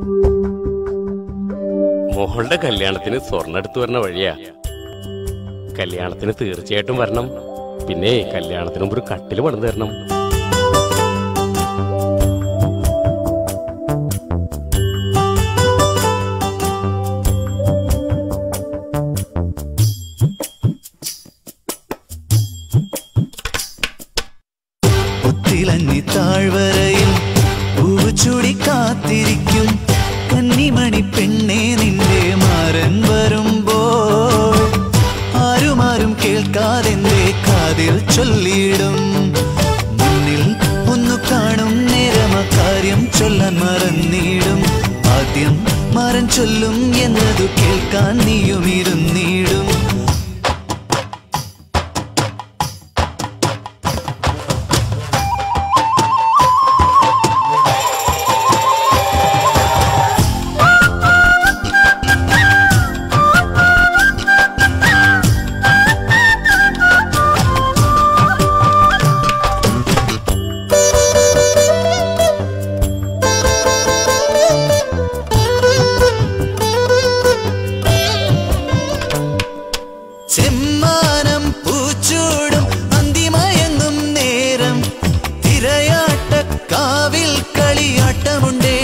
മോളുടെ കല്യാണത്തിന് സ്വർണ്ണ എടുത്തു വരണ വഴിയാ കല്യാണത്തിന് തീർച്ചയായിട്ടും വരണം പിന്നെ കല്യാണത്തിന് മുമ്പ് ഒരു കട്ടില് പണിത് തരണം പുത്തിലഞ്ഞി താഴ്വരയിൽ പൂവ് ചൂടി കാത്തിരിക്കും കന്നിമണി പെണ്ണെ നിന്റെ മാരൻ വരുമ്പോൾ ആരുമാരും കേൾക്കാതെന്റെ കാതിൽ ചൊല്ലിയിടും മുന്നിൽ ഒന്നു കാണും നേരമ കാര്യം ചൊല്ലാൻ മറന്നിടും ആദ്യം മറൻ ചൊല്ലും എന്നതു കേൾക്കാൻ നീയും ഇരുന്നിടും ചെമ്മാനം പൂച്ചൂടും അന്തിമയങ്ങും നേരം തിരയാട്ട കാവിൽ കളിയാട്ടമുണ്ടേ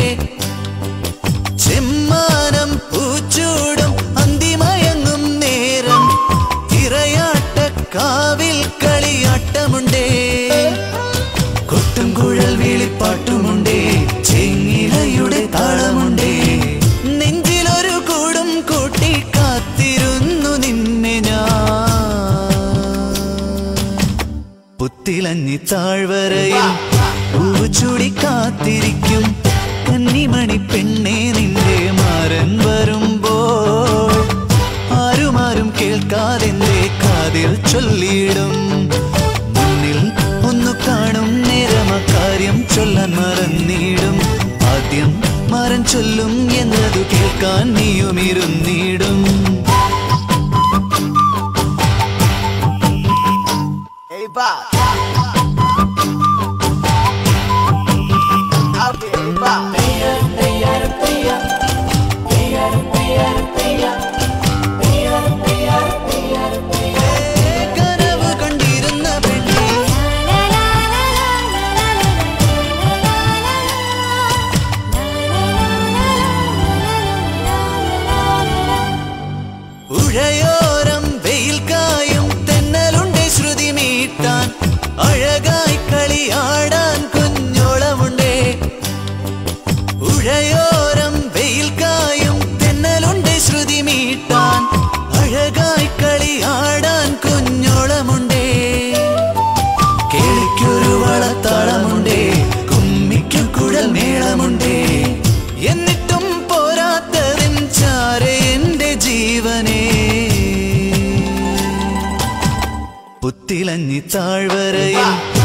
ചെമ്മാനം പൂച്ചൂടും അന്തിമയങ്ങും നേരം തിരയാട്ട കാവിൽ കളിയാട്ടമുണ്ടേ കൊട്ടും കുഴൽ വിളിപ്പാട്ടുമുണ്ടേ ചെങ്ങിലയുടെ താളമുണ്ടേ നെഞ്ചിലൊരു കൂടും കൂട്ടി കാത്തിരുന്നു നിന്നെ ഞാൻ പുത്തിലഞ്ഞി താഴ്വരയിൽ പൂവ് ചൂടി കാത്തിരിക്കും കന്നിമണി പെണ്ണെ നിന്റെ മാരൻ വരുമ്പോൾ ആരുമാരും കേൾക്കാതെന്റെ കാതിൽ ചൊല്ലിയിടും മുന്നിൽ ഒന്നു കാണും നേരമ കാര്യം ചൊല്ലാൻ മറന്നിടും ആദ്യം മറൻ ചൊല്ലും എന്നതു കേൾക്കാൻ നീയും ഇരുന്നിടും Hey, Bob. Okay, hey, Bob. കനവ് കണ്ടിരുന്ന പെണ്ണെ ഉഴയോരം വെയിൽ കായും തെന്നലുണ്ട് ശ്രുതി മീട്ടാൻ അഴകായി കളിയാടാൻ കുഞ്ഞോളമുണ്ടേ ഉഴയോരം വെയിൽ കായും തെന്നലുണ്ട് ശ്രുതി മീട്ടാൻ അഴകായി കളിയാടാൻ കുഞ്ഞോളമുണ്ടേ കേളിക്കൊരു വളത്താളമുണ്ടേ കുമ്മിക്കു കുഴൽ മേളമുണ്ടേ എന്നിട്ടും പോരാത്തതിൻ ചാരെ എന്റെ ജീവനേ പുത്തിലഞ്ഞി താഴ്വരയിൽ